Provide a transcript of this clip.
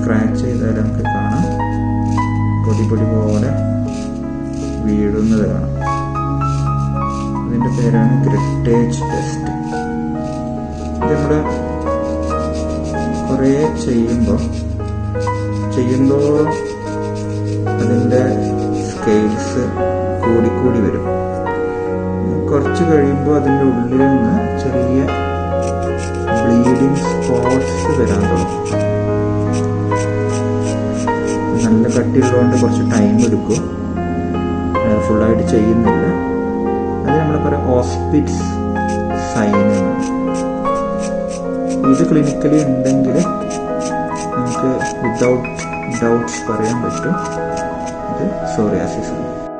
scratch ചെയ്താൽ നമുക്ക് കാണാം പൊടി പൊടി പോലെ വീഴുന്നത് കാണാം ഇതിൻ്റെ പേരാണ് ഗ്രിട്ടേജ് ടെസ്റ്റ് ഇത് നമ്മൾ കുറേ ചെയ്യുമ്പോൾ ചെയ്യുന്തോറും അതിൻ്റെ സ്കെയിൽസ് കൂടിക്കൂടി വരും കുറച്ച് കഴിയുമ്പോൾ അതിൻ്റെ ഉള്ളിൽ നിന്ന് ചെറിയ ബ്ലീഡിങ് സ്പോട്സ് വരാൻ തുടങ്ങും നല്ല കട്ടിയുള്ളതുകൊണ്ട് കുറച്ച് ടൈം എടുക്കും ഫുള്ളായിട്ട് ചെയ്യുന്നില്ല അത് നമ്മൾ പറയാം ഹോസ്പിറ്റ്സ് സൈൻ എന്നാണ് ഇത് ക്ലിനിക്കലി ഉണ്ടെങ്കിൽ നമുക്ക് വിതൗട്ട് ഡൗട്ട്സ് പറയാൻ പറ്റും ഇത് സോറിയാസിസ് ആണ്